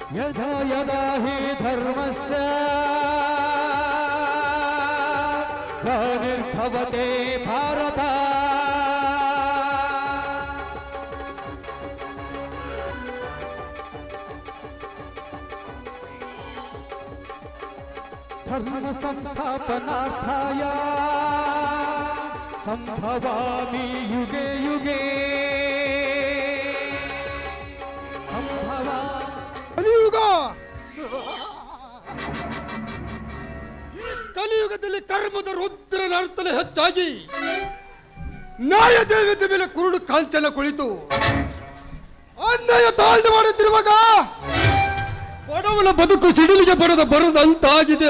यदा यदा हि धर्मस्य ग्लानिर्भवते भारत धर्म संस्थापनार्थाय सम्भवामि युगे युगे सम्भवा ಕಲಿಯುಗ ಈ ಕಲಿಯುಗದಲ್ಲಿ ಕರ್ಮದ ರುದ್ರ ನರ್ತನೆ ಹೆಚ್ಚಾಗಿ ನ್ಯಾಯ ದೇವತೆ ಮೇಲೆ ಕುರುಡು ಕಾಂಚನ ಕುಳಿತು ಅನ್ಯಾಯ ತಾಳ್ನೆ ಮಾಡುತ್ತಿರುವಾಗ ಬಡವನ ಬದುಕು ಸಿಡಿಲಿಗೆ ಬರದ ಬರದಂತಾಗಿದೆ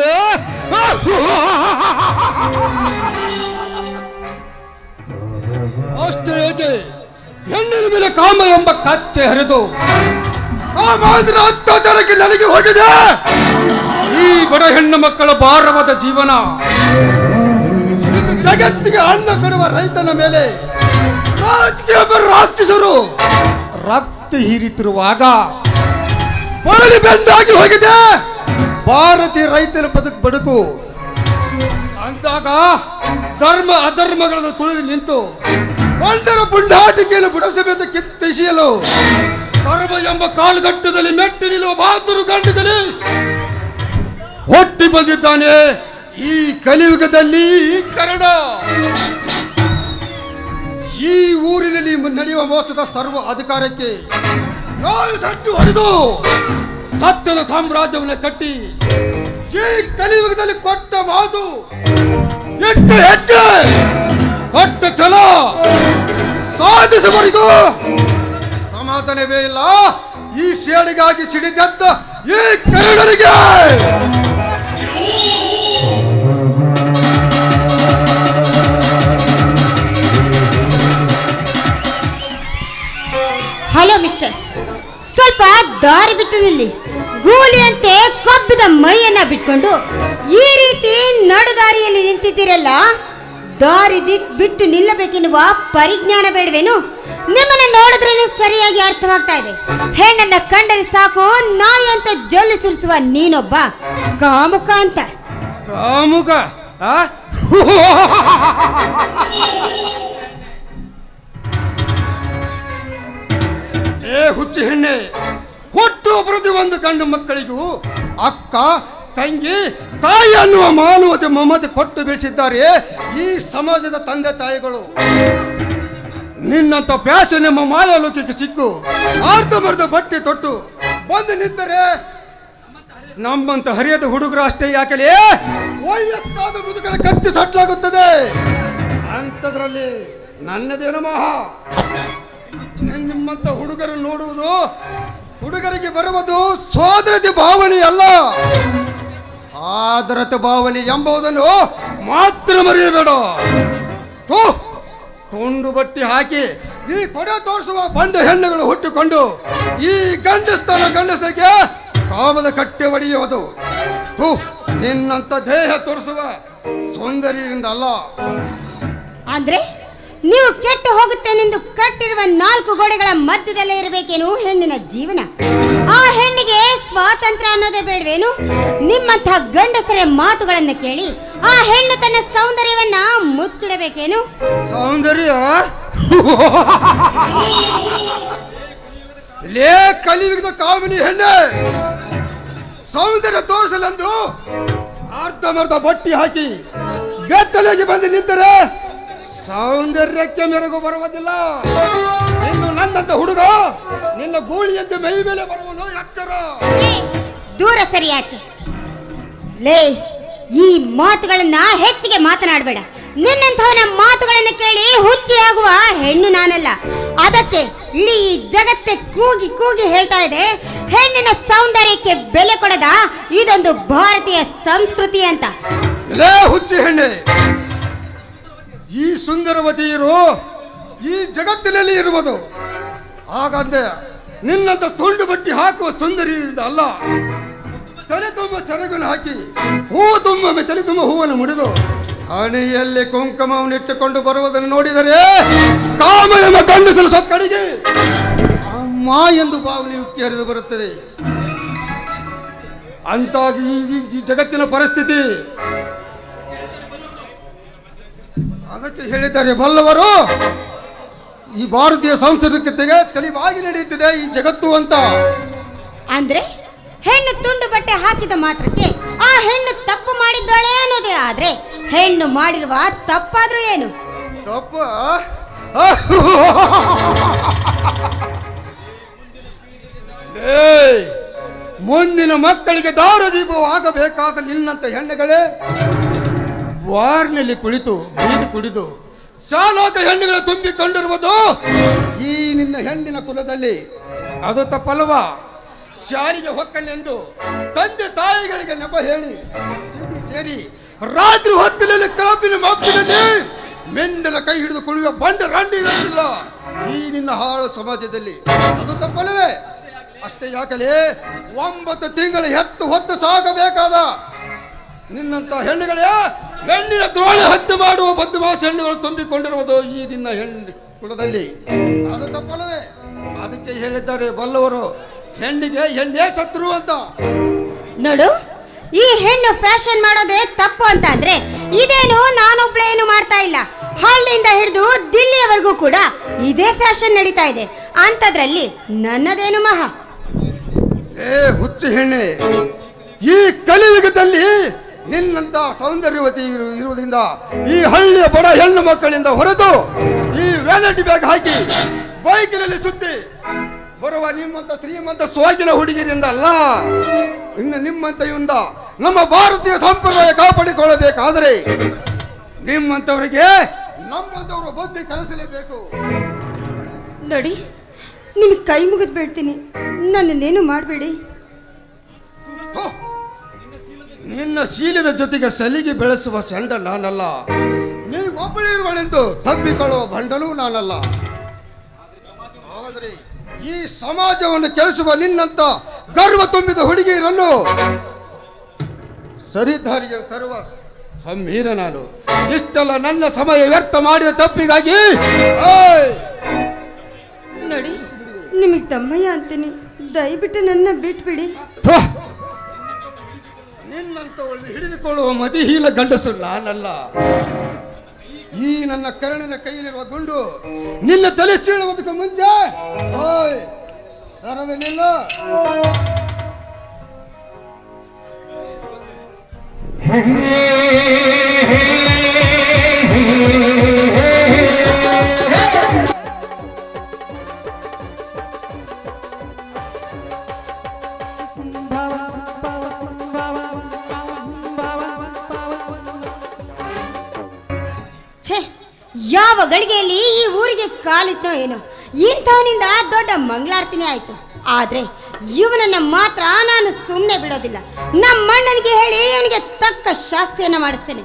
ಅಷ್ಟೇ ಏಕೆ ಹೆಣ್ಣಿನ ಮೇಲೆ ಕಾಮ ಎಂಬ ಕಚ್ಚೆ ಹರಿದು ಕಾಮಾಂಧ್ರ ಅತ್ಯಾಚಾರಕ್ಕೆ ನನಗೆ ಹೋಗಿದೆ ಈ ಬಡ ಹೆಣ್ಣು ಮಕ್ಕಳ ಭಾರವಾದ ಜೀವನ ಇನ್ನು ಜಗತ್ತಿಗೆ ಅನ್ನ ಕೊಡುವ ರೈತನ ಮೇಲೆ ರಾಜಕೀಯ ರಾಕ್ಷಸರು ರಕ್ತ ಹೀರಿತಿರುವಾಗ ಬರಳಿ ಬೆಂದಾಗಿ ಹೋಗಿದೆ ಭಾರತೀಯ ರೈತನ ಬದುಕು ಬದುಕು ಅಂದಾಗ ಧರ್ಮ ಅಧರ್ಮಗಳನ್ನು ತುಳಿದು ನಿಂತು ಬಂಡರ ಪುಂಡಾಟಿಕೆಯನ್ನು ಬುಡಸಬೇತ ಕಿತ್ತೆಸೆಯಲು ಧರ್ಮ ಎಂಬ ಕಾಲುಗಟ್ಟದಲ್ಲಿ ಮೆಟ್ಟಿ ನಿಲ್ಲುವ ಬಹಾದುರು ಗಂಡದಲ್ಲಿ ಹುಟ್ಟಿ ಬಂದಿದ್ದಾನೆ ಈ ಕಲಿಯುಗದಲ್ಲಿ ಈ ಕನ್ನಡ ಈ ಊರಿನಲ್ಲಿ ನಡೆಯುವ ಮೋಸದ ಸರ್ವ ಅಧಿಕಾರಕ್ಕೆ ನಾನು ಸಟ್ಟು ಹೊಡೆದು ಸತ್ಯದ ಸಾಮ್ರಾಜ್ಯವನ್ನು ಕಟ್ಟಿ ಈ ಕಲಿಯುಗದಲ್ಲಿ ಕೊಟ್ಟ ಮಾತು ಎಟ್ಟ ಹೆಜ್ಜೆ ಕೊಟ್ಟ ಛಲ ಸಾಧಿಸುವವರೆಗೂ ಸಮಾಧಾನವೇ ಇಲ್ಲ ಈ ಸೇಡಿಗಾಗಿ ಸಿಡಿದೆದ್ದ ಈ ಕನ್ನಡರಿಗೆ ಹಲೋ ಮಿಸ್ಟರ್ ಸ್ವಲ್ಪ ದಾರಿ ಬಿಟ್ಟು ನಿಲ್ಲಿ ಗೂಳಿಯಂತೆ ಕೊಬ್ಬಿದ ಮೈಯನ್ನ ಬಿಟ್ಕೊಂಡು ಈ ರೀತಿ ನಡುದಾರಿಯಲ್ಲಿ ನಿಂತಿದ್ದೀರಲ್ಲ ದಾರಿ ದಿಟ್ ಬಿಟ್ಟು ನಿಲ್ಲಬೇಕೆನ್ನುವ ಪರಿಜ್ಞಾನ ಬೇಡವೇನು ನಿಮ್ಮನ್ನ ನೋಡಿದ್ರೇನೆ ಸರಿಯಾಗಿ ಅರ್ಥವಾಗ್ತಾ ಇದೆ ಹೆಣ್ಣನ್ನ ಕಂಡರೆ ಸಾಕು ನಾಯಿ ಅಂತ ಜೊಲ್ಲು ಸುರಿಸುವ ನೀನೊಬ್ಬ ಕಾಮುಕ ಅಂತ ಕಾಮುಕ ಆ? ಏ ಹುಚ್ಚಿ ಹೆಣ್ಣೆ ಹುಟ್ಟು ಪ್ರತಿ ಒಂದು ಗಂಡು ಮಕ್ಕಳಿಗೂ ಅಕ್ಕ ತಂಗಿ ತಾಯಿ ಅನ್ನುವ ಮಾನವತೆ ಮಮತೆ ಕೊಟ್ಟು ಬೆಳೆಸಿದ್ದಾರೆ ಈ ಸಮಾಜದ ತಂದೆ ತಾಯಿಗಳು ನಿನ್ನಂತ ಪ್ಯಾಸ ನಮ್ಮ ಮಾಯಾಲೋಕಕ್ಕೆ ಸಿಕ್ಕು ಅರ್ಧಮರ್ಧ ಬಟ್ಟೆ ತೊಟ್ಟು ಬಂದು ನಿಂತರೆ ನಮ್ಮಂತ ಹರಿಯದ ಹುಡುಗರು ಅಷ್ಟೇ ಯಾಕಲೇ ವಯಸ್ಸಾದ ಮುದುಕರ ಕಚ್ಚಿ ಸಟ್ಲಾಗುತ್ತದೆ ಅಂಥದ್ರಲ್ಲಿ ನನ್ನದೇನು ಮೋಹ ನಿಮ್ಮಂತ ಹುಡುಗರು ನೋಡುವುದು ಹುಡುಗರಿಗೆ ಬರುವುದು ಸೋದರತೆ ಭಾವನೆ ಅಲ್ಲ ಆದರತೆ ಭಾವನೆ ಎಂಬುದನ್ನು ಮಾತ್ರ ಮರೆಯಬೇಡ ಥು, ತುಂಡು ಬಟ್ಟಿ ಹಾಕಿ ಈ ಕೊಡೆ ತೋರಿಸುವ ಬಂಡ ಹೆಣ್ಣುಗಳು ಹುಟ್ಟಿಕೊಂಡು ಈ ಗಂಡಸ್ತನ ಗಂಡಸರಿಗೆ ಕಾಮದ ಕಟ್ಟೆ ಒಡೆಯುವುದು ಥು, ನಿನ್ನಂತ ದೇಹ ತೋರಿಸುವ ಸೌಂದರ್ಯದಿಂದ ಅಲ್ಲ ಅಂದ್ರೆ ನೀವು ಕೆಟ್ಟು ಹೋಗುತ್ತೇನೆಂದು ಕಟ್ಟಿರುವ ನಾಲ್ಕು ಗೋಡೆಗಳ ಮಧ್ಯದಲ್ಲೇ ಇರಬೇಕೇನು ಹೆಣ್ಣಿನ ಜೀವನ ಆ ಹೆಣ್ಣಿಗೆ ಸ್ವಾತಂತ್ರ್ಯ ಅನ್ನೋದೇ ಬೇಡವೇನು ನಿಮ್ಮಂಥ ಗಂಡಸರ ಮಾತುಗಳನ್ನು ಕೇಳಿ ಆ ಹೆಣ್ಣು ತನ್ನ ಸೌಂದರ್ಯವನ್ನ ಮುಚ್ಚಿಡಬೇಕೇನು ಸೌಂದರ್ಯ ಲೇ ಕಲಿಯುಗದ ಕಾಮಿನಿ ಹೆಣ್ಣೆ ಸೌಂದರ್ಯ ತೋರಿಸಲೆಂದು ಅರ್ಧಮರ್ಧ ಬಟ್ಟಿ ಹಾಕಿ ಬೆತ್ತಲೆಗೆ ಬಂದು ನಿಂತರೆ ಸೌಂದರ್ಯಕ್ಕೆ ಮೆರುಗು ಬರುವುದಿಲ್ಲ ಇನ್ನು ನನ್ನಂತ ಹುಡುಗ ನಿನ್ನ ಗೂಳಿಯಂತೆ ಮೈ ಮೇಲೆ ಬರುವನು ಎಚ್ಚರ ದೂರ ಸರಿಯಾಚೆ ಲೇ ಈ ಮಾತುಗಳನ್ನ ಹೆಚ್ಚಿಗೆ ಮಾತನಾಡಬೇಡ ನಿನ್ನಂಥವನ ಮಾತುಗಳನ್ನು ಕೇಳಿ ಹುಚ್ಚಿಯಾಗುವ ಹೆಣ್ಣು ನಾನಲ್ಲ ಅದಕ್ಕೆ ಇಡೀ ಜಗತ್ತೇ ಕೂಗಿ ಕೂಗಿ ಹೇಳ್ತಾ ಇದೆ ಹೆಣ್ಣಿನ ಸೌಂದರ್ಯಕ್ಕೆ ಬೆಲೆ ಕೊಡದ ಇದೊಂದು ಭಾರತೀಯ ಸಂಸ್ಕೃತಿ ಅಂತ ಲೇ ಹುಚ್ಚಿ ಹೆಣ್ಣೆ ಈ ಸುಂದರವತಿಯರು ಈ ಜಗತ್ತಿನಲ್ಲಿ ಇರುವುದು ಹಾಗಂದೆ ನಿನ್ನಂತ ತುಂಡು ಬಟ್ಟಿ ಹಾಕುವ ಸುಂದರಿಯಿಂದ ಅಲ್ಲ ತಲೆ ತುಂಬ ಸೆರಗನ್ನು ಹಾಕಿ ಹೂವು ತುಂಬ ತಲೆ ತುಂಬ ಹೂವನ್ನು ಮುಡಿದು ಹಣೆಯಲ್ಲಿ ಕುಂಕುಮವನ್ನು ಇಟ್ಟುಕೊಂಡು ಬರುವುದನ್ನು ನೋಡಿದರೆ ಕಾಮ ಎಂಬ ಗಂಡಸಲು ಸೊಕ್ಕಡಿಗೆ ಅಮ್ಮ ಎಂದು ಭಾವನೆ ಉಕ್ಕಿ ಹರಿದು ಬರುತ್ತದೆ ಅಂತಾಗಿ ಈ ಈ- ಈ ಜಗತ್ತಿನ ಪರಿಸ್ಥಿತಿ ಅದಕ್ಕೆ ಹೇಳಿದ್ದಾರೆ ಬಲ್ಲವರು ಈ ಭಾರತೀಯ ಸಂಸ್ಕೃತಿಗೆ ತಲೆಬಾಗಿ ನಡೆಯುತ್ತಿದೆ ಈ ಜಗತ್ತು ಅಂತ ಅಂದ್ರೆ ಹೆಣ್ಣು ತುಂಡು ಬಟ್ಟೆ ಹಾಕಿದ ಮಾತ್ರಕ್ಕೆ ಆ ಹೆಣ್ಣು ತಪ್ಪು ಮಾಡಿದ್ದಾಳೆ ಅನ್ನೋದೇ ಆದ್ರೆ ಹೆಣ್ಣು ಮಾಡಿರುವ ತಪ್ಪಾದ್ರೂ ಏನು ತಪ್ಪ ಏಯ್! ಮುಂದಿನ ಮಕ್ಕಳಿಗೆ ದಾರದೀಪವಾಗಬೇಕಾದ ನಿನ್ನಂತ ಹೆಣ್ಣುಗಳೇ ವಾರ್ನಲ್ಲಿ ಕುಳಿತು ಬೀಡು ಕುಡಿದು ಶಾಲೋಕ ಹೆಣ್ಣುಗಳು ತುಂಬಿಕೊಂಡಿರುವುದು ಈ ನಿನ್ನ ಹೆಣ್ಣಿನ ಕುಲದಲ್ಲಿ ಅದು ತಪ್ಪಲ್ವ ಶಾಲೆಗೆ ಹೊಕ್ಕನೆಂದು ತಂದೆ ತಾಯಿಗಳಿಗೆ ನೆಪ ಹೇಳಿ ಸೇರಿ ಸೇರಿ ರಾತ್ರಿ ಹೊತ್ತಿನಲ್ಲಿ ಕಲಪಿನ ಮಬ್ಬಿನಲ್ಲಿ ಮೆಂಡನ ಕೈ ಹಿಡಿದು ಕುಳಿಯುವ ಬಂಡ ರಂಡಿ ಇರಲಿಲ್ಲ ಈ ನಿನ್ನ ಹಾಳು ಸಮಾಜದಲ್ಲಿ ಅದು ತಪ್ಪಲ್ಲವೇ ಅಷ್ಟೇ ಯಾಕಲೇ ಒಂಬತ್ತು ತಿಂಗಳು ಹೆತ್ತು ಹೊತ್ತು ಸಾಗಬೇಕಾದ ನಿನ್ನಂತ ಹೆಣ್ಣುಗಳೇ ಹೆಣ್ಣಿನ ದ್ರೋಣ ಹತ್ಯೆ ಮಾಡುವ ಬದ್ಧಮಾಸ ಹೆಣ್ಣುಗಳು ತುಂಬಿಕೊಂಡಿರುವುದು ಈ ನಿನ್ನ ಹೆಣ್ಣು ಕುಲದಲ್ಲಿ ಅದು ತಪ್ಪಲ್ಲವೇ ಅದಕ್ಕೆ ಹೇಳಿದ್ದಾರೆ ಬಲ್ಲವರು ಹೆಣ್ಣಿಗೆ ಹೆಣ್ಣೇ ಶತ್ರು ಅಂತ ನೋಡು ಈ ಹೆಣ್ಣು ಫ್ಯಾಷನ್ ಮಾಡೋದೇ ತಪ್ಪು ಅಂತ ಅಂದ್ರೆ ಇದೇನು ನಾನೊಬ್ಳೆ ಏನು ಮಾಡ್ತಾ ಇಲ್ಲ ಹಳ್ಳಿಯಿಂದ ಹಿಡಿದು ದಿಲ್ಲಿಯವರೆಗೂ ಕೂಡ ಇದೇ ಫ್ಯಾಷನ್ ನಡೀತಾ ಇದೆ ಅಂಥದ್ರಲ್ಲಿ ನನ್ನದೇನು ಮಹಾ ಏ ಹುಚ್ಚು ಹೆಣ್ಣೆ ಈ ಕಲಿಯುಗದಲ್ಲಿ ನಿನ್ನಂತ ಸೌಂದರ್ಯವತಿ ಇರು- ಇರುವುದರಿಂದ ಈ ಹಳ್ಳಿಯ ಬಡ ಹೆಣ್ಣು ಮಕ್ಕಳಿಂದ ಹೊರತು ಈ ವ್ಯಾನಿಟಿ ಬ್ಯಾಗ್ ಹಾಕಿ ಬೈಕಿನಲ್ಲಿ ಸುತ್ತಿ ಬರುವ ನಿಮ್ಮಂತ ಶ್ರೀಮಂತ ಸೋಗಿನ ಹುಡುಗಿರಿಂದ ಅಲ್ಲ ಇನ್ನು ನಿಮ್ಮಂತ ಇವಂದ ನಮ್ಮ ಭಾರತೀಯ ಸಂಪ್ರದಾಯ ಕಾಪಾಡಿಕೊಳ್ಳಬೇಕಾದರೆ ನಿಮ್ಮಂತವರಿಗೆ ನಮ್ಮಂತವರು ಬುದ್ಧಿ ಕಲಿಸಲೇಬೇಕು ನೋಡಿ ನಿಮ್ಗೆ ಕೈ ಮುಗಿದು ಬೀಳ್ತೀನಿ ನನ್ನನ್ನೇನು ಮಾಡಬೇಡಿ ಥು! ನಿನ್ನ ಶೀಲದ ಜೊತೆಗೆ ಸಲಿಗೆ ಬೆಳೆಸುವ ಚಂಡ ನಾನಲ್ಲ ನೀಗೊಬ್ಬಳಿರುವಳೆಂದು ತಪ್ಪಿಕೊಳ್ಳುವ ಬಂಡನೂ ನಾನಲ್ಲ ಆದರೆ ಈ ಸಮಾಜವನ್ನು ಕೆಳಿಸುವ ನಿನ್ನಂತ ಗರ್ವ ತುಂಬಿದ ಹುಡುಗಿಯರನ್ನು ಸರಿದಾರಿಗೆ ತರುವ ಹಮ್ಮೀರ ನಾನು ಇಷ್ಟೆಲ್ಲ ನನ್ನ ಸಮಯ ವ್ಯರ್ಥ ಮಾಡಿದ ತಪ್ಪಿಗಾಗಿ ಓಯ್! ನೋಡಿ ನಿಮಗೆ ತಮ್ಮಯ್ಯ ಅಂತೀನಿ ದಯವಿಟ್ಟು ನನ್ನ ಬಿಟ್ಬಿಡಿ ಥು! ನಿನ್ನಂತವಳನ್ನು ಹಿಡಿದುಕೊಳ್ಳುವ ಮತಿಹೀನ ಗಂಡಸು ನಾನಲ್ಲ ಈ ನನ್ನ ಕರ್ಣನ ಕೈಯಲ್ಲಿರುವ ಗುಂಡು ನಿನ್ನ ತಲೆ ಸೀಳುವುದಕ್ಕೆ ಮುಂಚೆ ಓಯ್ ಸರದ ನಿಲ್ಲ ಛೇ ಯಾವ ಗಳಿಗೆಯಲ್ಲಿ ಈ ಊರಿಗೆ ಕಾಲಿಟ್ನೋ ಏನೋ ಇಂಥವನಿಂದ ದೊಡ್ಡ ಮಂಗಳಾರ್ತಿನೇ ಆಯ್ತು ಆದ್ರೆ ಇವನನ್ನ ಮಾತ್ರ ನಾನು ಸುಮ್ಮನೆ ಬಿಡೋದಿಲ್ಲ ನಮ್ಮ ಅಣ್ಣನಿಗೆ ಹೇಳಿ ಇವನಿಗೆ ತಕ್ಕ ಶಾಸ್ತಿಯನ್ನ ಮಾಡಿಸ್ತೇನೆ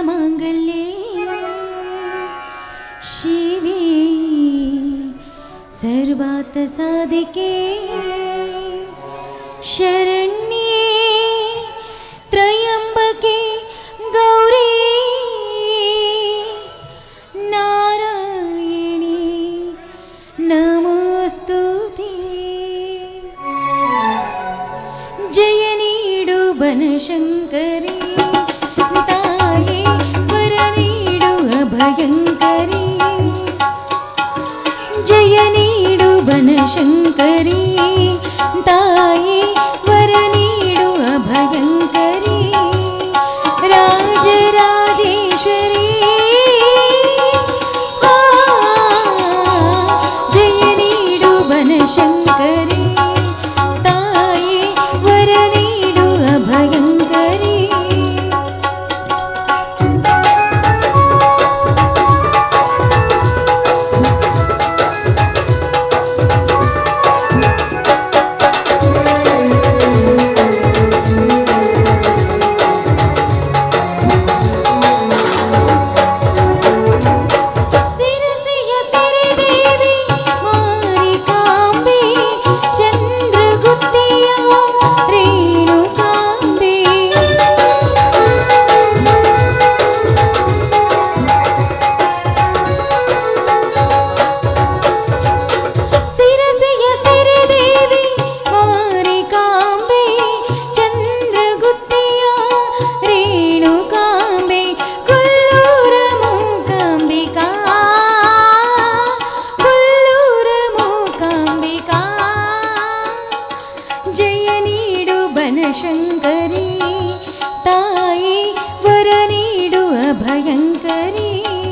सर्वमङ्गलमाङ्गल्ये शिवे सर्वात साधिके शरण्ये त्रयम्बके गौरी नारायणी नमोऽस्तु ते ಜಯ ನೀಡು ಬನಶಂಕರಿ ತಾಯಿ ವರ ನೀಡು ಅಭಯಂಕರಿ ಜಯ ನೀಡು ಬನಶಂಕರಿ ತಾಯಿ ವರ ನೀಡು ಅಭಯಂಕರಿ ರಾಜರಾಜೇಶ್ವರಿ ಆ, ಜಯ ನೀಡು ಬನಶಂಕರಿ ತಾಯಿ ವರ ನೀಡು ಅಭಯಂಕರಿ ಸಿರಸಿಯ ಸಿರಿದೇವಿ ಮಾರಿಕಾಂಬೆ ಚಂದ್ರಗುತ್ತಿಯ ರೇಣುಕಾಂಬೆ ಸಿರಸಿಯ ಸಿರಿದೇವಿ ಮಾರಿಕಾಂಬೆ ಚಂದ್ರಗುತ್ತಿಯ ರೇಣುಕಾಂಬೆ ಕೊಲ್ಲೂರ ಮೂಕಾಂಬಿಕಾ ಕೊಲ್ಲೂರ ಮೂಕಾಂಬಿಕಾ ಜಯ ನೀಡು ಬನಶಂಕರಿ ತಾಯಿ ವರ ನೀಡು ಅಭಯಂಕರಿ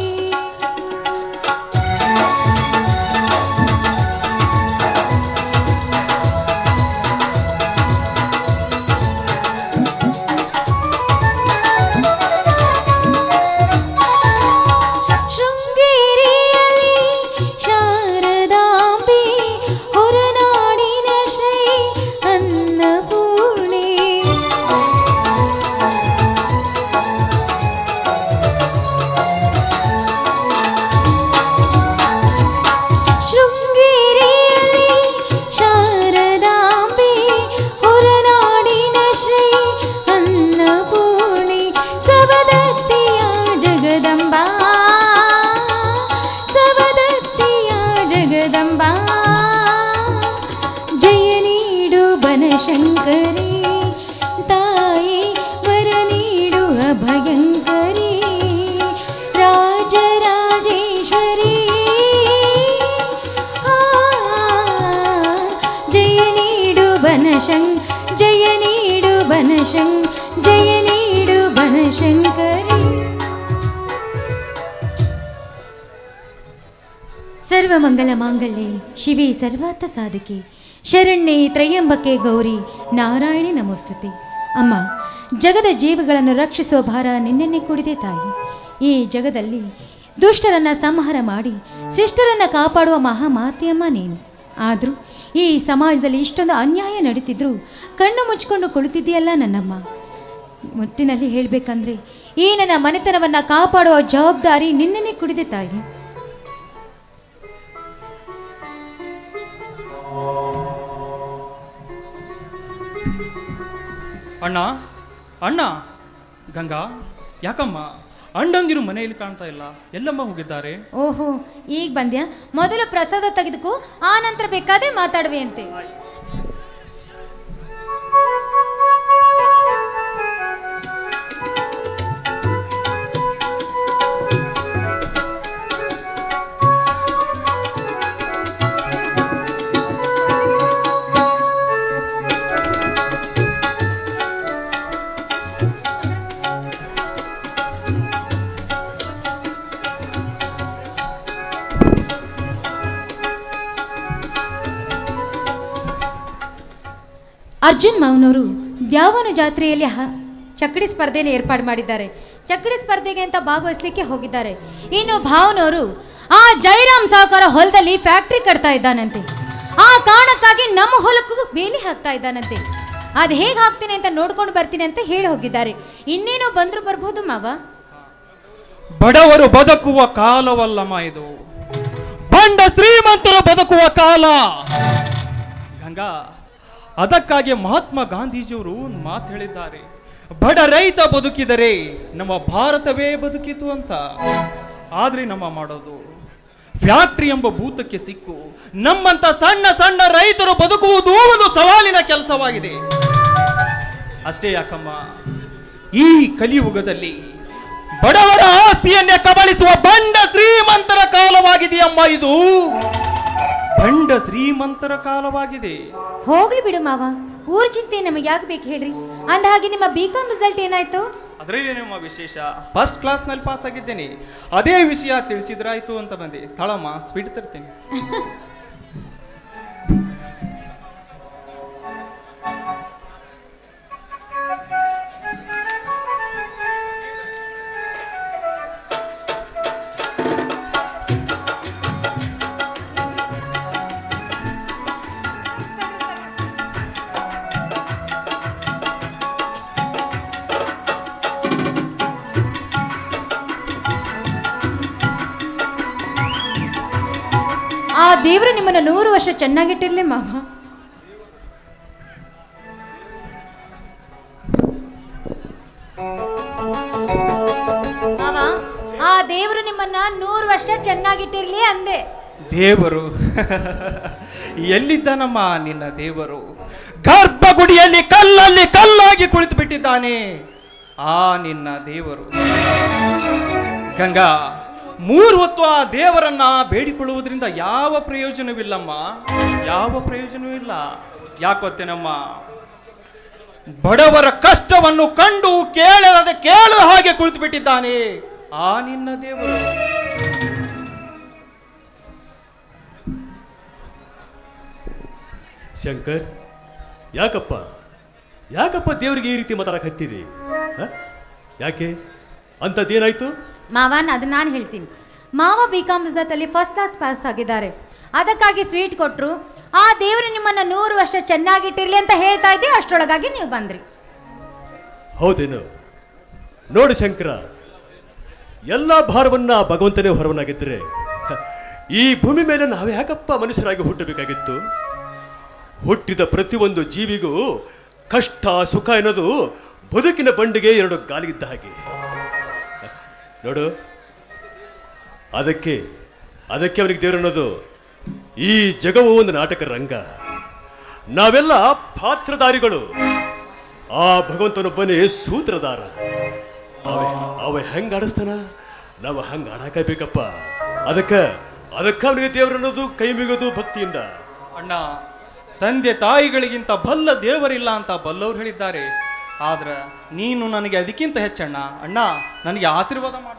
ಶೃಂಗೇರಿಯಲ್ಲಿ ಶಾರದಾಂಬೆ ಹೊರನಾಡಿನ ಶ್ರೀ ಅನ್ನಪೂರ್ಣೆ ಶೃಂಗೇರಿಯಲ್ಲಿ ಶಾರದಾಂಬೆ ಹೊರನಾಡಿನ ಶ್ರೀ ಅನ್ನಪೂರ್ಣೆ ಸವದತ್ತಿಯ ಜಗದಂಬಾ ಸವದತ್ತಿಯ ಜಗದಂಬಾ ಜಯ ನೀಡು ಬನಶಂಕರಿ ತಾಯಿ ವರ ನೀಡು ಅಭಯಂಕರಿ ರಾಜರಾಜೇಶ್ವರಿ ಆ, ಜಯ ನೀಡು ಬನಶಂ ಜಯ ನೀಡು ಬನಶಂ ಜಯ ನೀಡು ಬನಶಂಕರಿ ಸರ್ವಮಂಗಲ ಮಾಂಗಲ್ಯೆ ಶಿವೆ ಸರ್ವಾರ್ಥ ಸಾಧಕೆ ಶರಣ್ಯೆ ತ್ರಯಂಬಕೆ ಗೌರಿ ನಾರಾಯಣಿ ನಮೋಸ್ತುತಿ ಅಮ್ಮ ಜಗದ ಜೀವಿಗಳನ್ನು ರಕ್ಷಿಸುವ ಭಾರ ನಿನ್ನೆನ್ನೆ ಕೂಡಿದೆ ತಾಯಿ ಈ ಜಗದಲ್ಲಿ ದುಷ್ಟರನ್ನ ಸಂಹಾರ ಮಾಡಿ ಶಿಷ್ಟರನ್ನ ಕಾಪಾಡುವ ಮಹಾಮಾತೆಯಮ್ಮ ನೀನು ಆದರೂ ಈ ಸಮಾಜದಲ್ಲಿ ಇಷ್ಟೊಂದು ಅನ್ಯಾಯ ನಡೀತಿದ್ರು ಕಣ್ಣು ಮುಚ್ಕೊಂಡು ಕುಳಿತಿದೆಯಲ್ಲ ನನ್ನಮ್ಮ ಒಟ್ಟಿನಲ್ಲಿ ಹೇಳಬೇಕಂದ್ರೆ ಈ ನನ್ನ ಮನೆತನವನ್ನು ಕಾಪಾಡುವ ಜವಾಬ್ದಾರಿ ನಿನ್ನೆನೆ ಕುಡಿದೆ ತಾಯಿ ಅಣ್ಣ ಅಣ್ಣ ಗಂಗಾ ಯಾಕಮ್ಮ ಅಣ್ಣಂದಿರು ಮನೆಯಲ್ಲಿ ಕಾಣ್ತಾ ಇಲ್ಲ ಎಲ್ಲಮ್ಮ ಹೋಗಿದ್ದಾರೆ ಓಹೋ ಈಗ ಬಂದ್ಯಾ ಮೊದಲು ಪ್ರಸಾದ ತೆಗೆದುಕೋ ಆ ನಂತರ ಬೇಕಾದ್ರೆ ಮಾತಾಡುವೆ ಅಂತೆ ಅರ್ಜುನ್ ಮಾವನವರು ದ್ಯಾವನ ಜಾತ್ರೆಯಲ್ಲಿ ಹ ಚಕ್ಕಡಿ ಸ್ಪರ್ಧೆಯನ್ನು ಏರ್ಪಾಡು ಮಾಡಿದ್ದಾರೆ ಚಕ್ಕಡಿ ಸ್ಪರ್ಧೆಗೆ ಅಂತ ಭಾಗವಹಿಸ್ಲಿಕ್ಕೆ ಹೋಗಿದ್ದಾರೆ ಇನ್ನು ಭಾವನವರು ಆ ಜೈರಾಮ್ ಸಾವುಕಾರ ಹೊಲದಲ್ಲಿ ಫ್ಯಾಕ್ಟ್ರಿ ಕಟ್ತಾ ಇದ್ದಾನಂತೆ ಆ ಕಾರಣಕ್ಕಾಗಿ ನಮ್ಮ ಹೊಲಕ್ಕೂ ಬೇಲಿ ಹಾಕ್ತಾ ಇದ್ದಾನಂತೆ ಅದು ಹೇಗೆ ಹಾಕ್ತೀನಿ ಅಂತ ನೋಡ್ಕೊಂಡು ಬರ್ತೀನಿ ಅಂತ ಹೇಳಿ ಹೋಗಿದ್ದಾರೆ ಇನ್ನೇನೋ ಬಂದ್ರು ಬರ್ಬೋದು ಮಾವ ಬಡವರು ಬದುಕುವ ಕಾಲವಲ್ಲಮ್ಮ ಇದು ಬಂಡ ಶ್ರೀಮಂತರು ಬದುಕುವ ಕಾಲ ಗಂಗಾ ಅದಕ್ಕಾಗಿ ಮಹಾತ್ಮ ಗಾಂಧೀಜಿಯವರು ಒಂದು ಮಾತು ಹೇಳಿದ್ದಾರೆ ಬಡ ರೈತ ಬದುಕಿದರೆ ನಮ್ಮ ಭಾರತವೇ ಬದುಕಿತು ಅಂತ ಆದ್ರೆ ನಮ್ಮ ಮಾಡೋದು ಫ್ಯಾಕ್ಟ್ರಿ ಎಂಬ ಭೂತಕ್ಕೆ ಸಿಕ್ಕು ನಮ್ಮಂತ ಸಣ್ಣ ಸಣ್ಣ ರೈತರು ಬದುಕುವುದು ಒಂದು ಸವಾಲಿನ ಕೆಲಸವಾಗಿದೆ ಅಷ್ಟೇ ಯಾಕಮ್ಮ ಈ ಕಲಿಯುಗದಲ್ಲಿ ಬಡವರ ಆಸ್ತಿಯನ್ನೇ ಕಬಳಿಸುವ ಬಂಡ ಶ್ರೀಮಂತರ ಕಾಲವಾಗಿದೆಯಮ್ಮ ಇದು ಬಂಡ ಶ್ರೀಮಂತರ ಕಾಲವಾಗಿದೆ ಹೋಗ್ಲಿ ಬಿಡು ಮಾವ ಊರ್ ಚಿಂತೆ ನಮಗೆ ಯಾಕೆ ಬೇಕು ಹೇಳ್ರಿ ಅಂದ ಹಾಗೆ ನಿಮ್ಮ ಬಿ ಕಾಮ್ ರಿಸಲ್ಟ್ ಏನಾಯ್ತು ಅದರಲ್ಲಿ ನಿಮ್ಮ ವಿಶೇಷ ಫಸ್ಟ್ ಕ್ಲಾಸ್ನಲ್ಲಿ ಪಾಸ್ ಆಗಿದ್ದೇನೆ ಅದೇ ವಿಷಯ ತಿಳಿಸಿದ್ರಾಯ್ತು ಅಂತ ಬಂದೆ ತಳಮ್ಮ ಸ್ವೀಟ್ ತರ್ತೇನೆ ಆ ದೇವರು ನಿಮ್ಮನ್ನ ನೂರು ವರ್ಷ ಚೆನ್ನಾಗಿಟ್ಟಿರ್ಲಿ ಮಾವ ಮಾವ ಆ ದೇವರು ನಿಮ್ಮನ್ನ ನೂರು ವರ್ಷ ಚೆನ್ನಾಗಿಟ್ಟಿರ್ಲಿ ಅಂದೆ ದೇವರು ಎಲ್ಲಿದ್ದಾನಮ್ಮ ನಿನ್ನ ದೇವರು ಗರ್ಭಗುಡಿಯಲ್ಲಿ ಕಲ್ಲಲ್ಲಿ ಕಲ್ಲಾಗಿ ಕುಳಿತು ಬಿಟ್ಟಿದ್ದಾನೆ ಆ ನಿನ್ನ ದೇವರು ಗಂಗಾ ಮೂರು ಹೊತ್ತು ಆ ದೇವರನ್ನ ಬೇಡಿಕೊಳ್ಳುವುದರಿಂದ ಯಾವ ಪ್ರಯೋಜನವಿಲ್ಲಮ್ಮ ಯಾವ ಪ್ರಯೋಜನವೂ ಇಲ್ಲ ಯಾಕೊತ್ತೇನಮ್ಮ ಬಡವರ ಕಷ್ಟವನ್ನು ಕಂಡು ಕೇಳದ ಕೇಳದ ಹಾಗೆ ಕುಳಿತು ಬಿಟ್ಟಿದ್ದಾನೆ ಆ ನಿನ್ನ ದೇವರು ಶಂಕರ್ ಯಾಕಪ್ಪ ಯಾಕಪ್ಪ ದೇವರಿಗೆ ಈ ರೀತಿ ಮಾತಾಡಕ್ ಹತ್ತಿದಿ ಹ? ಯಾಕೆ ಅಂಥದ್ದೇನಾಯ್ತು ಮಾವನ್ ಅದು ನಾನು ಹೇಳ್ತೀನಿ ಮಾವ ಬಿ ಕಾಮ್ ಅಲ್ಲಿ ಫಸ್ಟ್ ಕ್ಲಾಸ್ ಪಾಸ್ ಆಗಿದ್ದಾರೆ ಅದಕ್ಕಾಗಿ ಸ್ವೀಟ್ ಕೊಟ್ರು ಆ ದೇವರು ನಿಮ್ಮನ್ನ ನೂರು ವರ್ಷ ಚೆನ್ನಾಗಿಟ್ಟಿರ್ಲಿ ಅಂತ ಹೇಳ್ತಾ ಇದ್ದೆ ಅಷ್ಟರೊಳಗಾಗಿ ನೀವು ಬಂದ್ರಿ ಹೌದೇನು ನೋಡು ಶಂಕರ ಎಲ್ಲ ಭಾರವನ್ನ ಭಗವಂತನೇ ಹೊರವನಾಗಿದ್ದರೆ ಹ, ಈ ಭೂಮಿ ಮೇಲೆ ನಾವು ಯಾಕಪ್ಪ ಮನುಷ್ಯರಾಗಿ ಹುಟ್ಟಬೇಕಾಗಿತ್ತು ಹುಟ್ಟಿದ ಪ್ರತಿಯೊಂದು ಜೀವಿಗೂ ಕಷ್ಟ ಸುಖ ಎನ್ನೋದು ಬದುಕಿನ ಬಂಡಿಗೆ ಎರಡು ಗಾಲಿಗಿದ್ದ ಹಾಗೆ ಹ, ನೋಡು ಅದಕ್ಕೆ ಅದಕ್ಕೆ ಅವನಿಗೆ ದೇವರು ಅನ್ನೋದು ಈ ಜಗವು ಒಂದು ನಾಟಕ ರಂಗ ನಾವೆಲ್ಲ ಪಾತ್ರಧಾರಿಗಳು ಆ ಭಗವಂತನೊಬ್ಬನೇ ಸೂತ್ರಧಾರ ಅವ ಅವ ಹೆಂಗ ಆಡಿಸ್ತಾನ ನಾವು ಹಂಗ ಆಡಾಕಬೇಕಪ್ಪ ಅದಕ್ಕ ಅದಕ್ಕ ಅವನಿಗೆ ದೇವ್ರು ಅನ್ನೋದು ಕೈ ಮುಗಿಯೋದು ಭಕ್ತಿಯಿಂದ ಅಣ್ಣ ತಂದೆ ತಾಯಿಗಳಿಗಿಂತ ಬಲ್ಲ ದೇವರಿಲ್ಲ ಅಂತ ಬಲ್ಲವ್ರು ಹೇಳಿದ್ದಾರೆ ಆದ್ರ ನೀನು ನನಗೆ ಅದಕ್ಕಿಂತ ಹೆಚ್ಚಣ್ಣ ಅಣ್ಣ ನನಗೆ ಆಶೀರ್ವಾದ ಮಾಡೋಣ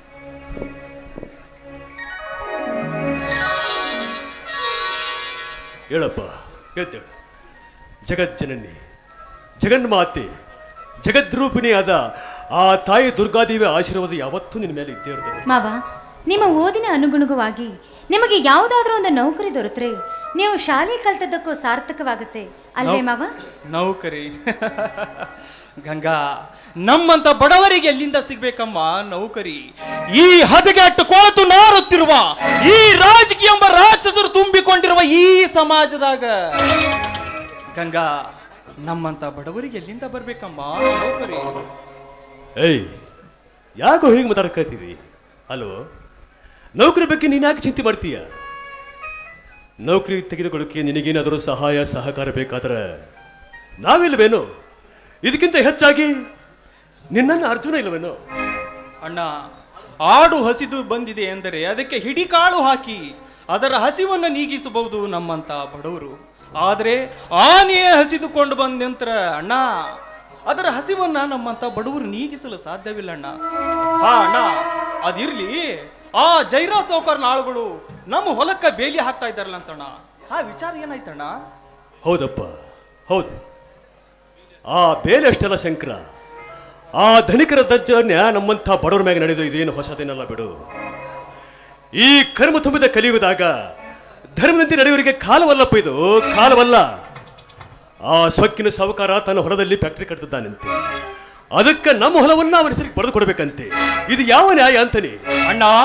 ಹೇಳಪ್ಪ ಹೇಳ್ತೇವೆ ಜಗಜ್ಜನನಿ ಜಗನ್ಮಾತೆ ಜಗದ್ರೂಪಿಣಿ ಆದ ಆ ತಾಯಿ ದುರ್ಗಾದೇವಿಯ ಆಶೀರ್ವಾದ ಯಾವತ್ತೂ ನಿನ್ನ ಮೇಲೆ ಇದ್ದೇ ಇರ್ತದೆ ಮಾವ ನಿಮ್ಮ ಓದಿನ ಅನುಗುಣವಾಗಿ ನಿಮಗೆ ಯಾವುದಾದ್ರೂ ಒಂದು ನೌಕರಿ ದೊರೆತರೆ ನೀವು ಶಾಲೆ ಕಲ್ತದ್ದಕ್ಕೂ ಸಾರ್ಥಕವಾಗುತ್ತೆ ಅಲ್ವೇ ಮಾವ ನೌಕರಿ ಗಂಗಾ ನಮ್ಮಂತ ಬಡವರಿಗೆ ಎಲ್ಲಿಂದ ಸಿಗ್ಬೇಕಮ್ಮ ನೌಕರಿ ಈ ಹದಗೆಟ್ಟು ಕೊಳತು ನಾರುತ್ತಿರುವ ಈ ರಾಜಕೀಯ ಎಂಬ ರಾಕ್ಷಸರು ತುಂಬಿಕೊಂಡಿರುವ ಈ ಸಮಾಜದಾಗ ಗಂಗಾ ನಮ್ಮಂತ ಬಡವರಿಗೆ ಎಲ್ಲಿಂದ ಬರ್ಬೇಕಮ್ಮ ನೌಕರಿ ಏಯ್ ಯಾಕೋ ಹೀಗೆ ಮಾತಾಡ್ಕತ್ತೀರಿ ಅಲ್ವೋ ನೌಕರಿ ಬಗ್ಗೆ ನೀನು ಯಾಕೆ ಚಿಂತೆ ಮಾಡ್ತೀಯ ನೌಕರಿ ತೆಗೆದುಕೊಳ್ಳೋಕೆ ನಿನಗೇನಾದರೂ ಸಹಾಯ ಸಹಕಾರ ಬೇಕಾದ್ರೆ ನಾವಿಲ್ವೇನೋ ಇದಕ್ಕಿಂತ ಹೆಚ್ಚಾಗಿ ನಿನ್ನನ್ನು ಅರ್ಜುನ ಇಲ್ವೇನೋ ಅಣ್ಣ ಆಡು ಹಸಿದು ಬಂದಿದೆ ಎಂದರೆ ಅದಕ್ಕೆ ಹಿಡಿಕಾಳು ಹಾಕಿ ಅದರ ಹಸಿವನ್ನು ನೀಗಿಸಬಹುದು ನಮ್ಮಂತ ಬಡವರು ಆದರೆ ಆನೆಯೇ ಹಸಿದುಕೊಂಡು ಬಂದ ನಂತರ ಅಣ್ಣ ಅದರ ಹಸಿವನ್ನ ನಮ್ಮಂತ ಬಡವರು ನೀಗಿಸಲು ಸಾಧ್ಯವಿಲ್ಲ ಅಣ್ಣ ಹಾ ಅಣ್ಣ ಅದಿರ್ಲಿ ಆ ಜೈರಾ ಸೌಕರ್ನ ಆಳುಗಳು ನಮ್ಮ ಹೊಲಕ್ಕ ಬೇಲಿ ಹಾಕ್ತಾ ಇದ್ದಾರಲ್ಲ ಅಂತಣ್ಣ ಆ ವಿಚಾರ ಏನಾಯ್ತಣ್ಣ ಹೌದಪ್ಪ ಹೌದು ಆ ಬೇಲೆ ಅಷ್ಟೆಲ್ಲ ಶಂಕರ ಆ ಧನಿಕರ ದರ್ಜನ್ಯ ನಮ್ಮಂಥ ಬಡವರ ಮ್ಯಾಗ ನಡೆದು ಇದೇನು ಹೊಸದೇನಲ್ಲ ಬಿಡು ಈ ಕರ್ಮ ತುಂಬಿದ ಕಲಿಯುವುದಾಗ ಧರ್ಮದಂತೆ ನಡೆಯುವರಿಗೆ ಕಾಲವಲ್ಲಪ್ಪ ಇದು ಕಾಲವಲ್ಲ ಆ ಸೊಕ್ಕಿನ ಸಾಹುಕಾರ ತನ್ನ ಹೊಲದಲ್ಲಿ ಫ್ಯಾಕ್ಟರಿ ಕಟ್ತಿದ್ದಾನಂತೆ ಅದಕ್ಕೆ ನಮ್ಮ ಹೊಲವನ್ನ ಅವನ ಹೆಸರಿಗೆ ಬರೆದು ಕೊಡ್ಬೇಕಂತೆ ಇದು ಯಾವ ನ್ಯಾಯ ಅಂತಾನೆ ಅಣ್ಣ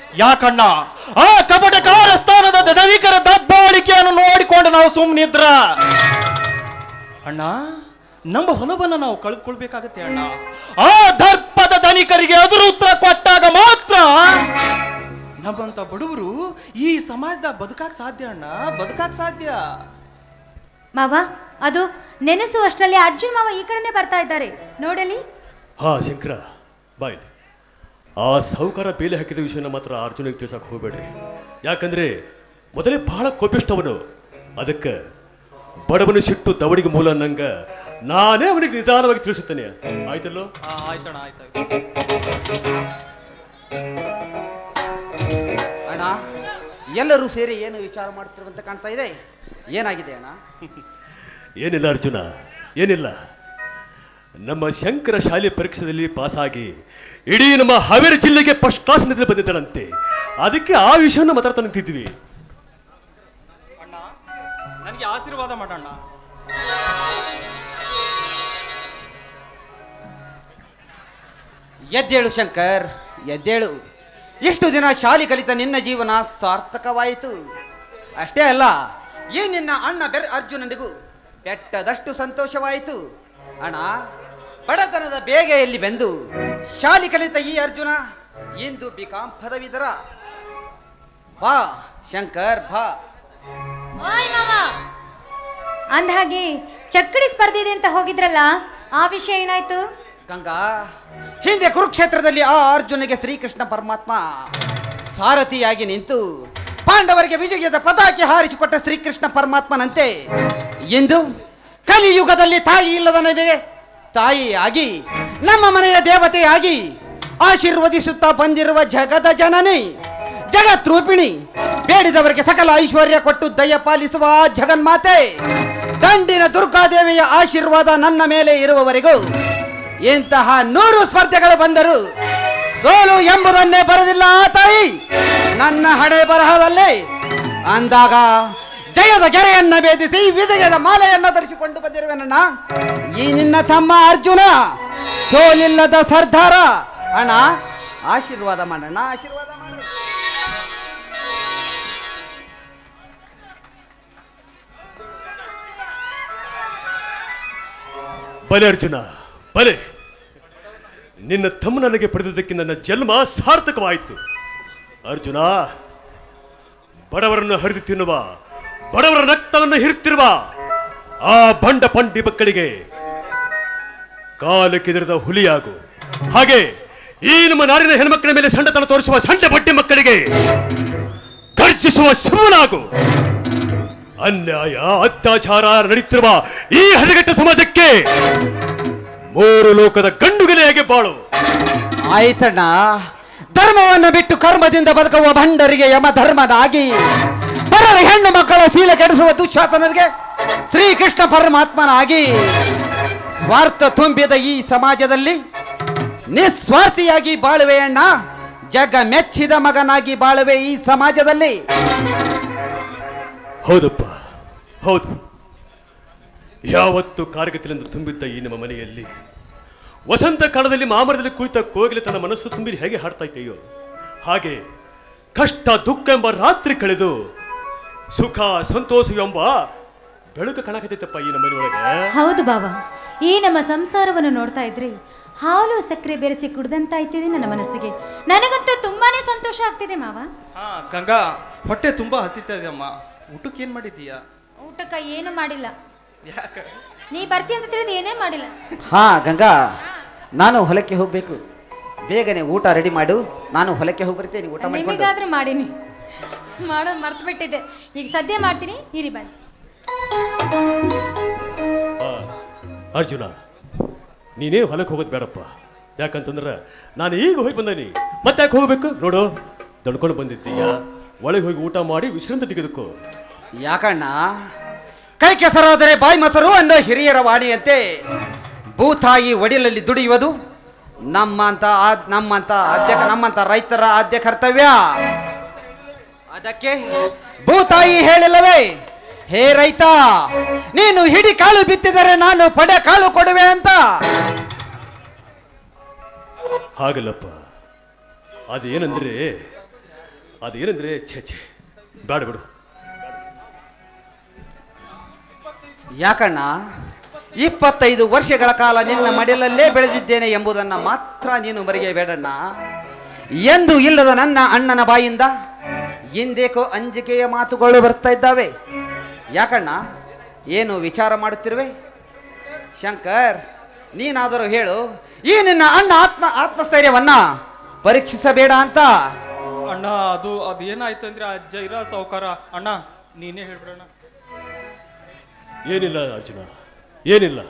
ಯಾಕಣ್ಣ ಆ ಕಪಟ ಕಾರಸ್ಥಾನದ ಧನಿಕರ ದಬ್ಬಾಳಿಕೆಯನ್ನು ನೋಡಿಕೊಂಡು ನಾವು ಸುಮ್ಮನಿದ್ರ ಅಣ್ಣ ನಮ್ಮ ಹೊಲವನ್ನ ನಾವು ಕಳೆದುಕೊಳ್ಬೇಕಾಗತ್ತೆ ಅಣ್ಣ ಆ ದರ್ಪದ ಧನಿಕರಿಗೆ ಎದುರು ಉತ್ತರ ಕೊಟ್ಟಾಗ ಮಾತ್ರ ನಮ್ಮಂತ ಬಡವರು ಈ ಸಮಾಜದಾಗ ಬದುಕಾಕ್ ಸಾಧ್ಯ ಅಣ್ಣ ಬದುಕಾಕ್ ಸಾಧ್ಯ ಮಾವ ಅದು ನೆನೆಸುವಷ್ಟರಲ್ಲಿ ಅರ್ಜುನ್ ಮಾವ ಈ ಕಡೆನೆ ಬರ್ತಾ ಇದ್ದಾರೆ ನೋಡಲಿ ಹಾ ಶಂಕರ ಬಾಯ್ ಆ ಸಾಹುಕಾರ ಬೇಲೆ ಹಾಕಿದ ವಿಷಯನ ಮಾತ್ರ ಅರ್ಜುನಿಗೆ ತಿಳ್ಸಕ್ ಹೋಗ್ಬೇಡ್ರಿ ಯಾಕಂದ್ರೆ ಮೊದಲೇ ಬಹಳ ಕೋಪಿಷ್ಟವನು ಅದಕ್ಕೆ ಬಡವನು ಸಿಟ್ಟು ದವಡಿಗೆ ಮೂಲ ನಂಗ ನಾನೇ ಅವನಿಗೆ ನಿಧಾನವಾಗಿ ತಿಳಿಸುತ್ತೇನೆ ಆಯ್ತಲ್ಲೋ ಆ, ಆಯ್ತಣ್ಣ ಆಯ್ತಾಯ್ತು ಅಣ್ಣ ಎಲ್ಲರೂ ಸೇರಿ ಏನು ವಿಚಾರ ಮಾಡ್ತಿರುವಂತ ಕಾಣ್ತಾ ಇದೆ ಏನಾಗಿದೆ ಅಣ್ಣ ಏನಿಲ್ಲ ಅರ್ಜುನ ಏನಿಲ್ಲ ನಮ್ಮ ಶಂಕರ ಶಾಲೆ ಪರೀಕ್ಷೆಯಲ್ಲಿ ಪಾಸಾಗಿ ಇಡೀ ನಮ್ಮ ಹಾವೇರಿ ಜಿಲ್ಲೆಗೆ ಫಸ್ಟ್ ಕ್ಲಾಸ್ನಲ್ಲಿ ಬಂದಿದ್ದಾಳಂತೆ ಅದಕ್ಕೆ ಆ ವಿಷಯವನ್ನು ಮಾತಾಡ್ತಾ ನಿಂತಿದ್ವಿ ಅಣ್ಣ ನನಗೆ ಆಶೀರ್ವಾದ ಮಾಡಣ್ಣ ಎದ್ದೇಳು ಶಂಕರ್ ಎದ್ದೇಳು ಇಷ್ಟು ದಿನ ಶಾಲೆ ಕಲಿತ ನಿನ್ನ ಜೀವನ ಸಾರ್ಥಕವಾಯಿತು ಅಷ್ಟೇ ಅಲ್ಲ ಈ ನಿನ್ನ ಅಣ್ಣ ಬೆರ್ ಅರ್ಜುನನಿಗೂ ಬೆಟ್ಟದಷ್ಟು ಸಂತೋಷವಾಯಿತು ಅಣ್ಣ ಬಡತನದ ಬೇಗೆಯಲ್ಲಿ ಬೆಂದು ಶಾಲೆ ಕಲಿತ ಈ ಅರ್ಜುನ ಇಂದು ಬಿಕಾಂ ಪದವಿದರ ಬಾ ಶಂಕರ್ ಬಾ ಓಯ್ ಮಾವ ಅಂದ್ಹಾಗೆ ಚಕ್ಕಡಿ ಸ್ಪರ್ಧೆ ಇದೆ ಅಂತ ಹೋಗಿದ್ರಲ್ಲ ಆ ವಿಷಯ ಏನಾಯ್ತು ಗಂಗಾ ಹಿಂದೆ ಕುರುಕ್ಷೇತ್ರದಲ್ಲಿ ಆ ಅರ್ಜುನಿಗೆ ಶ್ರೀಕೃಷ್ಣ ಪರಮಾತ್ಮ ಸಾರಥಿಯಾಗಿ ನಿಂತು ಪಾಂಡವರಿಗೆ ವಿಜಯದ ಪತಾಕೆ ಹಾರಿಸಿಕೊಟ್ಟ ಶ್ರೀಕೃಷ್ಣ ಪರಮಾತ್ಮನಂತೆ ಎಂದು ಕಲಿಯುಗದಲ್ಲಿ ತಾಯಿ ಇಲ್ಲದ ನನಗೆ ತಾಯಿಯಾಗಿ ನಮ್ಮ ಮನೆಯ ದೇವತೆಯಾಗಿ ಆಶೀರ್ವದಿಸುತ್ತಾ ಬಂದಿರುವ ಜಗದ ಜನನಿ ಜಗತ್ರೂಪಿಣಿ ಬೇಡಿದವರಿಗೆ ಸಕಲ ಐಶ್ವರ್ಯ ಕೊಟ್ಟು ದಯ ಪಾಲಿಸುವ ಆ ಜಗನ್ಮಾತೆ ದಂಡಿನ ದುರ್ಗಾದೇವಿಯ ಆಶೀರ್ವಾದ ನನ್ನ ಮೇಲೆ ಇರುವವರೆಗೂ ಇಂತಹ ನೂರು ಸ್ಪರ್ಧೆಗಳು ಬಂದರು ಸೋಲು ಎಂಬುದನ್ನೇ ಬರದಿಲ್ಲ ಆ ತಾಯಿ ನನ್ನ ಹಣೆ ಬರಹದಲ್ಲಿ ಅಂದಾಗ ಜಯದ ಗೆರೆಯನ್ನ ಭೇದಿಸಿ ವಿಜಯದ ಮಾಲೆಯನ್ನ ಧರಿಸಿಕೊಂಡು ಬಂದಿರುವೆನಣ್ಣ ಈ ನಿನ್ನ ತಮ್ಮ ಅರ್ಜುನ ಸೋಲಿಲ್ಲದ ಸರ್ದಾರ ಅಣ್ಣ ಆಶೀರ್ವಾದ ಮಾಡೋಣ ಆಶೀರ್ವಾದ ಮಾಡು ಬಲೆ ಅರ್ಜುನ ಬಲೆ ನಿನ್ನ ತಮ್ಮ ನನಗೆ ಪಡೆದದಕ್ಕೆ ನನ್ನ ಜನ್ಮ ಸಾರ್ಥಕವಾಯಿತು ಅರ್ಜುನ ಬಡವರನ್ನು ಹರಿದು ತಿನ್ನುವ ಬಡವರ ರಕ್ತವನ್ನು ಹಿರುತ್ತಿರುವ ಆ ಬಂಡ ಪಂಡಿ ಮಕ್ಕಳಿಗೆ ಕಾಲಕ್ಕೆದಿರದ ಹುಲಿಯಾಗು ಹಾಗೆ ಈ ನಮ್ಮ ನಾಡಿನ ಹೆಣ್ಮಕ್ಕಳ ಮೇಲೆ ಸಣ್ಣತನ ತೋರಿಸುವ ಸಣ್ಣ ಬಡ್ಡಿ ಮಕ್ಕಳಿಗೆ ಗರ್ಜಿಸುವ ಶಿವನಾಗು ಅನ್ಯಾಯ ಅತ್ಯಾಚಾರ ನಡೀತಿರುವ ಈ ಹದಗೆಟ್ಟ ಸಮಾಜಕ್ಕೆ ಮೂರು ಲೋಕದ ಗಂಡುಗೆಲೆಯಾಗಿ ಬಾಳು ಆಯ್ತಣ್ಣ ಧರ್ಮವನ್ನು ಬಿಟ್ಟು ಕರ್ಮದಿಂದ ಬದುಕುವ ಭಂಡರಿಗೆ ಯಮ ಧರ್ಮನಾಗಿ ಪರರ ಹೆಣ್ಣು ಮಕ್ಕಳ ಶೀಲ ಕೆಡಿಸುವ ದುಶ್ಯಾಸನರಿಗೆ ಶ್ರೀಕೃಷ್ಣ ಪರಮಾತ್ಮನಾಗಿ ಸ್ವಾರ್ಥ ತುಂಬಿದ ಈ ಸಮಾಜದಲ್ಲಿ ನಿಸ್ವಾರ್ಥಿಯಾಗಿ ಬಾಳುವೆ ಅಣ್ಣ ಜಗ ಮೆಚ್ಚಿದ ಮಗನಾಗಿ ಬಾಳುವೆ ಈ ಸಮಾಜದಲ್ಲಿ ಹೌದಪ್ಪ ಹೌದು ಯಾವತ್ತು ಕಾರ್ಗತಿಲಿಂದ ತುಂಬಿದ್ದ ಈ ನಮ್ಮ ಮನೆಯಲ್ಲಿ ವಸಂತ ಕಾಲದಲ್ಲಿ ಮಾಮರದಲ್ಲಿ ಕುಳಿತ ಕೋಗಿಲೆ ತನ್ನ ಮನಸ್ಸು ತುಂಬಿ ಹೇಗೆ ಹಾಡ್ತಾ ಇದ್ದೆಯೋ ಹಾಗೆ ಕಷ್ಟ ದುಃಖ ಎಂಬ ರಾತ್ರಿ ಕಳೆದು ಸುಖ ಸಂತೋಷ ಎಂಬ ಬೆಳಕು ಕಾಣಕತ್ತೈತಪ್ಪ ಈ ನಮ್ಮ ಮನೆಯೊಳಗೆ ಹೌದು ಬಾವ ಈ ನಮ್ಮ ಸಂಸಾರವನ್ನು ನೋಡ್ತಾ ಇದ್ರೆ ಹಾಲು ಸಕ್ಕರೆ ಬೆರೆಸಿ ಕುಡ್ದಂತಾಯ್ತಿದೆ ನನ್ನ ಮನಸ್ಸಿಗೆ ನನಗಂತೂ ತುಂಬಾನೇ ಸಂತೋಷ ಆಗ್ತಿದೆ ಮಾವ ಹಾ ಗಂಗಾ ಹೊಟ್ಟೆ ತುಂಬಾ ಹಸಿತಾ ಇದೆ ಅಮ್ಮ ಊಟಕ್ಕೆ ಏನ್ ಮಾಡಿದ್ದೀಯಾ ಊಟಕ್ಕ ಏನು ಮಾಡಿಲ್ಲ ಯಾಕ ನೀ ಬರ್ತಿ ಅಂತ ತಿಳಿದು ಏನೇ ಮಾಡಿಲ್ಲ ಹಾ ಗಂಗಾ ನಾನು ಹೊಲಕ್ಕೆ ಹೋಗ್ಬೇಕು ಬೇಗನೆ ಊಟ ರೆಡಿ ಮಾಡು ನಾನು ಹೊಲಕ್ಕೆ ಹೋಗಿ ಬರ್ತೇನೆ ಊಟ ಮಾಡಿಕೊಂಡು ನಿಮಗಾದ್ರೂ ಮಾಡೀನಿ ಮಾಡೋದು ಮರ್ತು ಬಿಟ್ಟಿದ್ದೆ ಈಗ ಸದ್ಯ ಮಾಡ್ತೀನಿ ಇರಿ ಬನ್ನಿ ಆ, ಅರ್ಜುನ ನೀನೇ ಹೊಲಕ್ಕೆ ಹೋಗೋದು ಬೇಡಪ್ಪ ಯಾಕಂತಂದ್ರೆ ನಾನು ಈಗ ಹೋಗಿ ಬಂದೀನಿ ಮತ್ತೆ ಯಾಕೆ ಹೋಗ್ಬೇಕು ನೋಡು ದಡ್ಕೊಂಡು ಬಂದಿದ್ದೀಯ ಒಳಗೆ ಹೋಗಿ ಊಟ ಮಾಡಿ ವಿಶ್ರಾಂತಿ ತೆಗೆದುಕೋ ಯಾಕಣ್ಣ ಕೈ ಕೆಸರಾದರೆ ಬಾಯಿ ಮೊಸರು ಅನ್ನೋ ಹಿರಿಯರ ವಾಣಿಯಂತೆ ಭೂತಾಯಿ ಒಡಿಲಲ್ಲಿ ದುಡಿಯುವುದು ನಮ್ಮಂತ ಆ- ನಮ್ಮಂತ ಆದ್ಯ ನಮ್ಮಂತ ರೈತರ ಆದ್ಯ ಕರ್ತವ್ಯ ಅದಕ್ಕೆ ಭೂತಾಯಿ ಹೇಳಿಲ್ಲವೇ ಹೇ ರೈತ ನೀನು ಹಿಡಿ ಕಾಳು ಬಿತ್ತಿದರೆ ನಾನು ಪಡೆ ಕಾಳು ಕೊಡುವೆ ಅಂತ ಹಾಗಲ್ಲಪ್ಪ ಅದೇನಂದ್ರೆ ಅದೇನೆಂದ್ರೆ ಛೇ ಛೇ ಬೇಡ ಬಿಡು ಯಾಕಣ್ಣ ಇಪ್ಪತ್ತೈದು ವರ್ಷಗಳ ಕಾಲ ನಿನ್ನ ಮಡಿಲಲ್ಲೇ ಬೆಳೆದಿದ್ದೇನೆ ಎಂಬುದನ್ನು ಮಾತ್ರ ನೀನು ಮರೆಯಬೇಡಣ್ಣ ಎಂದು ಇಲ್ಲದ ನನ್ನ ಅಣ್ಣನ ಬಾಯಿಂದ ಹಿಂದೇಕೋ ಅಂಜಿಕೆಯ ಮಾತುಗಳು ಬರ್ತಾ ಇದ್ದಾವೆ ಯಾಕಣ್ಣ ಏನು ವಿಚಾರ ಮಾಡುತ್ತಿರುವೆ ಶಂಕರ್ ನೀನಾದರೂ ಹೇಳು ಈ ನಿನ್ನ ಅಣ್ಣ ಆತ್ಮ ಆತ್ಮಸ್ಥೈರ್ಯವನ್ನ ಪರೀಕ್ಷಿಸಬೇಡ ಅಂತ ಅಣ್ಣ ಅದು ಅದು ಏನಾಯ್ತು ಅಂದ್ರೆ ಆ ಜೈರ ಸಾವುಕಾರ ಅಣ್ಣ ನೀನೇ ಹೇಳ್ಬಿಡಣ್ಣ ಏನಿಲ್ಲ ಅರ್ಜುನ ಏನಿಲ್ಲ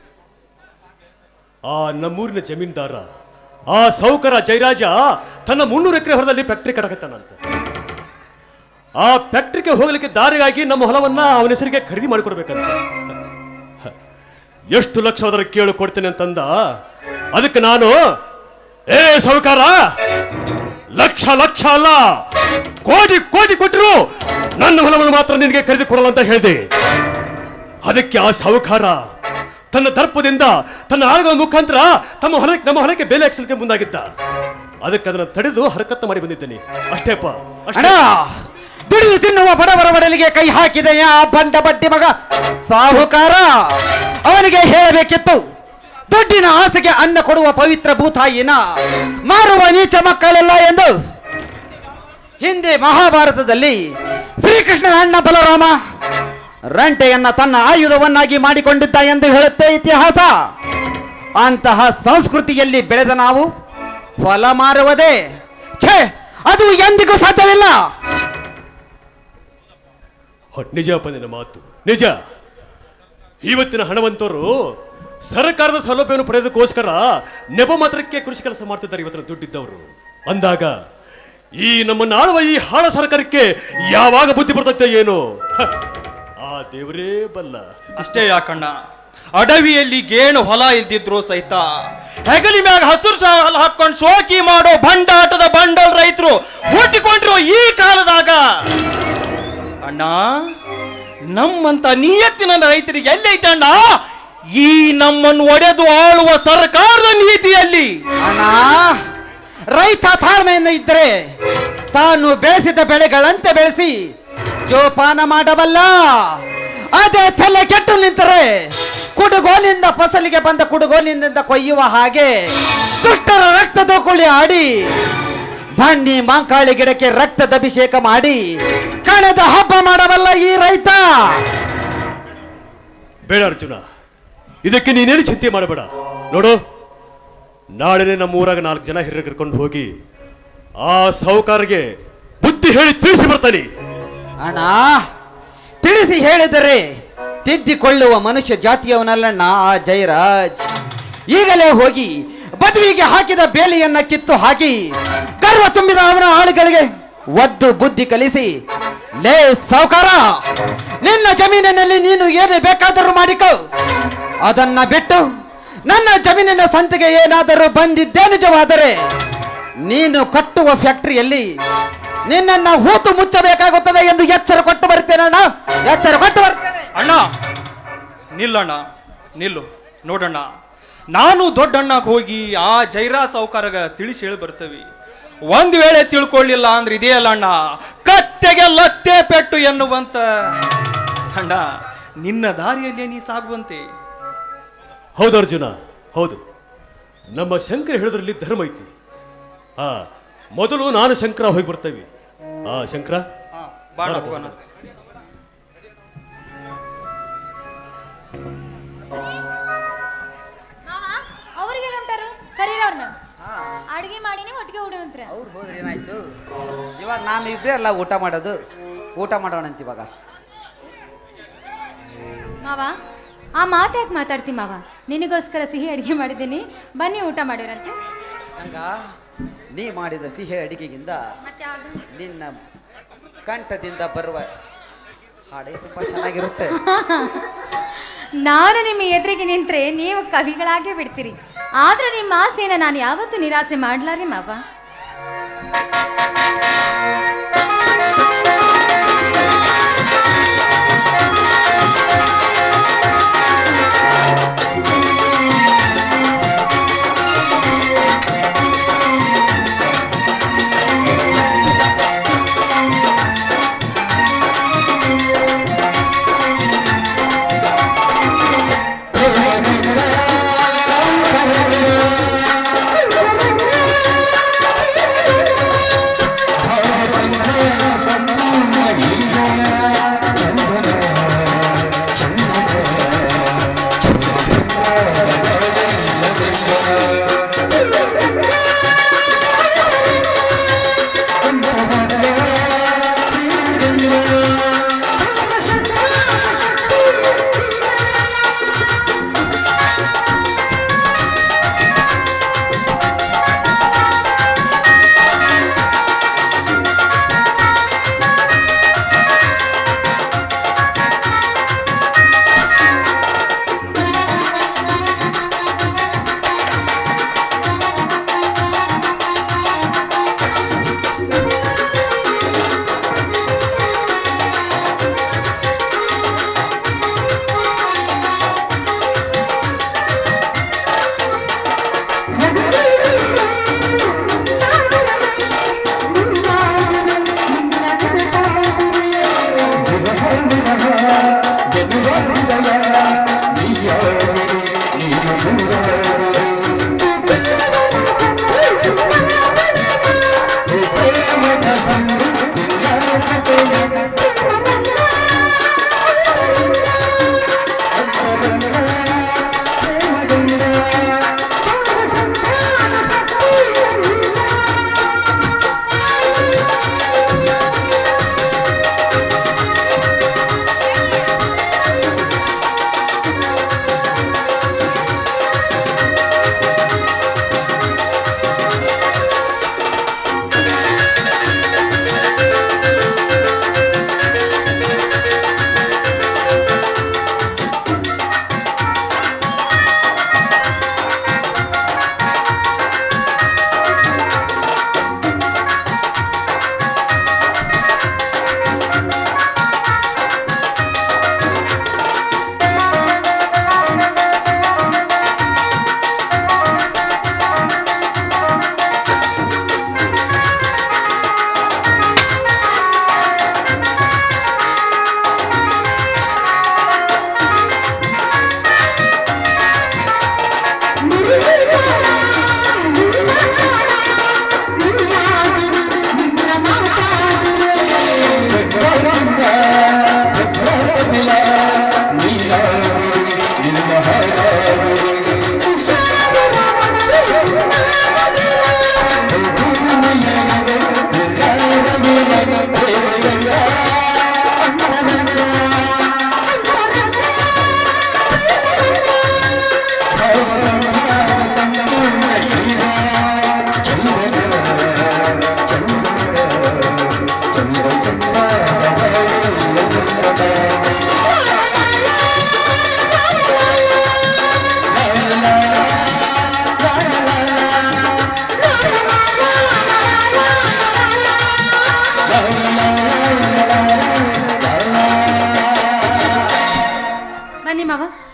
ಆ ನಮ್ಮೂರಿನ ಜಮೀನ್ದಾರ ಆ ಸೌಕರ ಜಯರಾಜ ತನ್ನ ಮುನ್ನೂರು ಎಕರೆ ಹೊಲದಲ್ಲಿ ಫ್ಯಾಕ್ಟ್ರಿ ಕಟ್ಟಕತ್ತಾನಂತ ಆ ಫ್ಯಾಕ್ಟ್ರಿಗೆ ಹೋಗ್ಲಿಕ್ಕೆ ದಾರಿಗಾಗಿ ನಮ್ಮ ಹೊಲವನ್ನ ಅವನ ಹೆಸರಿಗೆ ಖರೀದಿ ಮಾಡಿಕೊಡ್ಬೇಕಂತ ಹ, ಎಷ್ಟು ಲಕ್ಷ ಅದರ ಕೇಳು ಕೊಡ್ತೇನೆ ಅಂತಂದ ಅದಕ್ಕೆ ನಾನು ಏ ಸೌಕಾರ ಲಕ್ಷ ಲಕ್ಷ ಅಲ್ಲ ಕೋಟಿ ಕೋಟಿ ಕೊಟ್ಟರು ನನ್ನ ಹೊಲವನ್ನು ಮಾತ್ರ ನಿನಗೆ ಖರೀದಿ ಕೊಡಲ್ಲ ಅಂತ ಹೇಳಿದೆ ಅದಕ್ಕೆ ಆ ಸಾಹುಕಾರ ತನ್ನ ದರ್ಪದಿಂದ ತನ್ನ ಆಳುಗಳ ಮುಖಾಂತರ ತಮ್ಮ ಹೊಲಕ್ಕೆ ನಮ್ಮ ಹೊಲಕ್ಕೆ ಬೆಲೆ ಹಾಕ್ಸಲಿಕ್ಕೆ ಮುಂದಾಗಿದ್ದ ಅದಕ್ಕೆ ಅದನ್ನು ತಡೆದು ಹರಕತ್ತ ಮಾಡಿ ಬಂದಿದ್ದೇನೆ ಅಷ್ಟೇಪ್ಪ ಅಷ್ಟೇ. ಅಣ್ಣ ದುಡಿದು ತಿನ್ನುವ ಬಡವರ ಒಡಲಿಗೆ ಕೈ ಹಾಕಿದೆಯ ಆ ಬಂಡ ಬಡ್ಡಿ ಮಗ ಸಾಹುಕಾರ ಅವನಿಗೆ ಹೇಳಬೇಕಿತ್ತು ದುಡ್ಡಿನ ಆಸೆಗೆ ಅನ್ನ ಕೊಡುವ ಪವಿತ್ರ ಭೂತಾಯಿನ ಮಾರುವ ನೀಚ ಮಕ್ಕಳೆಲ್ಲ ಎಂದು ಹಿಂದೆ ಮಹಾಭಾರತದಲ್ಲಿ ಶ್ರೀಕೃಷ್ಣನ ಅಣ್ಣ ಬಲರಾಮ ರಂಟೆಯನ್ನ ತನ್ನ ಆಯುಧವನ್ನಾಗಿ ಮಾಡಿಕೊಂಡಿದ್ದ ಎಂದು ಹೇಳುತ್ತೆ ಇತಿಹಾಸ ಅಂತಹ ಸಂಸ್ಕೃತಿಯಲ್ಲಿ ಬೆಳೆದ ನಾವು ಹೊಲ ಮಾರುವುದೇ ಛೇ ಅದು ಎಂದಿಗೂ ಸಾಧ್ಯವಿಲ್ಲ ಹ, ನಿಜಪ್ಪ ನಿನ್ನ ಮಾತು ನಿಜ ಇವತ್ತಿನ ಹಣವಂತರು ಸರ್ಕಾರದ ಸೌಲಭ್ಯವನ್ನು ಪಡೆಯೋದಕ್ಕೋಸ್ಕರ ನೆಪ ಮಾತ್ರಕ್ಕೆ ಕೃಷಿ ಕೆಲಸ ಮಾಡ್ತಿದ್ದಾರೆ ಇವತ್ತಿನ ದುಡ್ಡಿದ್ದವರು ಅಂದಾಗ ಈ ನಮ್ಮನ್ನು ಆಳುವ ಈ ಹಾಳ ಸರ್ಕಾರಕ್ಕೆ ಯಾವಾಗ ಬುದ್ಧಿ ಬರ್ತೈತೆ ಏನು ಹ, ಆ ದೇವರೇ ಬಲ್ಲ ಅಷ್ಟೇ ಯಾಕಣ್ಣ ಅಡವಿಯಲ್ಲಿ ಗೇಣು ಹೊಲ ಇಲ್ದಿದ್ರು ಸಹಿತ ಹೆಗಲಿ ಮ್ಯಾಗ ಹಸಿರು ಸಾಲ ಹಾಕೊಂಡು ಶೋಕಿ ಮಾಡೋ ಭಂಡಾಟದ ಬಂಡಲ್ ರೈತರು ಹುಟ್ಟಿಕೊಂಡಿರೋ ಈ ಕಾಲದಾಗ ಅಣ್ಣ ನಮ್ಮಂತ ನಿಯತ್ತಿನ ರೈತರಿಗೆ ಎಲ್ಲೈತೆ ಅಣ್ಣ ಈ ನಮ್ಮನ್ನು ಒಡೆದು ಆಳುವ ಸರ್ಕಾರದ ನೀತಿಯಲ್ಲಿ ಅಣ್ಣ ರೈತ ತಾಳ್ಮೆಯಿಂದ ಇದ್ದರೆ ತಾನು ಬೆಳೆಸಿದ ಬೆಳೆಗಳಂತೆ ಬೆಳೆಸಿ ಜೋಪಾನ ಮಾಡಬಲ್ಲ ಅದೇ ತಲೆ ಕೆಟ್ಟು ನಿಂತರೆ ಕುಡುಗೋಲಿಂದ ಫಸಲಿಗೆ ಬಂದ ಕುಡುಗೋಲಿನಿಂದ ಕೊಯ್ಯುವ ಹಾಗೆ ದುಷ್ಟರ ರಕ್ತದ ಕುಳಿ ಆಡಿ ಬನ್ನಿ ಮಾಂಕಾಳಿ ಗಿಡಕ್ಕೆ ರಕ್ತದ ಅಭಿಷೇಕ ಮಾಡಿ ಕಣದ ಹಬ್ಬ ಮಾಡಬಲ್ಲ ಈ ರೈತ ಬೇಡ ಅರ್ಜುನ ಇದಕ್ಕೆ ನೀನೇನು ಚಿಂತೆ ಮಾಡಬೇಡ ನೋಡು ನಾಳೆನೆ ನಮ್ಮ ಊರಾಗ ನಾಲ್ಕು ಜನ ಹಿರಿಯರು ಕರ್ಕೊಂಡು ಹೋಗಿ ಆ ಸಾಹುಕಾರರಿಗೆ ಬುದ್ಧಿ ಹೇಳಿ ತಿಳಿಸಿ ಬರ್ತಾನೆ ಅಣ್ಣ ತಿಳಿಸಿ ಹೇಳಿದರೆ ತಿದ್ದಿಕೊಳ್ಳುವ ಮನುಷ್ಯ ಜಾತಿಯವನಲ್ಲಣ್ಣ ಆ ಜಯರಾಜ್ ಈಗಲೇ ಹೋಗಿ ಬದುವಿಗೆ ಹಾಕಿದ ಬೇಲಿಯನ್ನ ಕಿತ್ತು ಹಾಕಿ ಗರ್ವ ತುಂಬಿದ ಅವನ ಆಳುಗಳಿಗೆ ಒದ್ದು ಬುದ್ಧಿ ಕಲಿಸಿ ಲೇ ಸಾವುಕಾರ ನಿನ್ನ ಜಮೀನಿನಲ್ಲಿ ನೀನು ಏನೇ ಬೇಕಾದರೂ ಮಾಡಿಕೋ ಅದನ್ನ ಬಿಟ್ಟು ನನ್ನ ಜಮೀನಿನ ಸಂತೆಗೆ ಏನಾದರೂ ಬಂದಿದ್ದೇ ನಿಜವಾದರೆ ನೀನು ಕಟ್ಟುವ ಫ್ಯಾಕ್ಟರಿಯಲ್ಲಿ ನಿನ್ನನ್ನ ಹೂತು ಮುಚ್ಚಬೇಕಾಗುತ್ತದೆ ಎಂದು ಎಚ್ಚರ ಕೊಟ್ಟು ಬರ್ತೇನೆ ಅಣ್ಣ ಎಚ್ಚರ ಕೊಟ್ಟು ಬರ್ತೇನೆ ಅಣ್ಣ ನಿಲ್ಲಣ್ಣ ನಿಲ್ಲು ನೋಡಣ್ಣ ನಾನು ದೊಡ್ಡಣ್ಣ ಹೋಗಿ ಆ ಜೈರಾ ಸಾವುಕಾರಗ ತಿಳಿಸಿ ಹೇಳಿ ಬರ್ತೇವೆ ಒಂದ್ ವೇಳೆ ತಿಳ್ಕೊಳ್ಳಿಲ್ಲ ಅಂದ್ರೆ ಇದೇ ಅಲ್ಲ ಅಣ್ಣ ಕತ್ತೆಗೆ ಲತ್ತೆ ಪೆಟ್ಟು ಎನ್ನುವಂತ ಅಣ್ಣ ನಿನ್ನ ದಾರಿಯಲ್ಲಿ ನೀ ಸಾಗುವಂತೆ ಹೌದು ಅರ್ಜುನ ಹೌದು ನಮ್ಮ ಶಂಕರ ಹೇಳಿದ್ರಲ್ಲಿ ಧರ್ಮ ಐತಿ ಆ ಮೊದಲು ನಾನು ಶಂಕರ ಹೋಗಿ ಬರ್ತೇವೆ ಆ ಶಂಕರ ಹಾ, ಬಾಣ ಹೋಗೋಣ ಅವ್ರಿಗೆಲ್ಲ ಉಂಟಾರು ಕರೀರವ್ರನ್ನ ಅಡಿಗೆ ಮಾಡಿನೇ ಒಟ್ಟಿಗೆ ಉಡುವಂತ್ರ ಅವ್ರು ಹೋದ್ರೆ ಏನಾಯ್ತು ಇವಾಗ ನಾನು ಇಬ್ಬರೇ ಅಲ್ಲ ಊಟ ಮಾಡೋದು ಊಟ ಮಾಡೋಣ ಅಂತ ಇವಾಗ ಮಾವ ಆ ಮಾತು ಯಾಕೆ ಮಾತಾಡ್ತಿ ಮಾವ ನಿನಗೋಸ್ಕರ ಸಿಹಿ ಅಡಿಗೆ ಮಾಡಿದ್ದೀನಿ ಬನ್ನಿ ಊಟ ಮಾಡಿರಂತೆ ಹಂಗ ನೀ ಮಾಡಿದ ಸಿಹಿ ಅಡಿಗೆಗಿಂತ ಮತ್ತೆ ಯಾವ್ದು ನಿನ್ನ ಕಂಠದಿಂದ ಬರುವ ಹಾಡೇ ತುಂಬಾ ಚೆನ್ನಾಗಿರುತ್ತೆ ನಾನು ನಿಮ್ಮ ಎದುರಿಗೆ ನಿಂತ್ರೆ ನೀವು ಕವಿಗಳಾಗೇ ಬಿಡ್ತೀರಿ ಆದ್ರೂ ನಿಮ್ಮ ಆಸೆನ ನಾನು ಯಾವತ್ತೂ ನಿರಾಸೆ ಮಾಡ್ಲಾರೆ ಮಾವ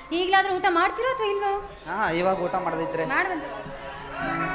ಈಗಲಾದ್ರೂ ಊಟ ಮಾಡ್ತಿರೋ ಅಥವಾ ಇಲ್ವೋ ಹಾ ಇವಾಗ ಊಟ ಮಾಡದಿದ್ರೆ ಮಾಡುವಂತ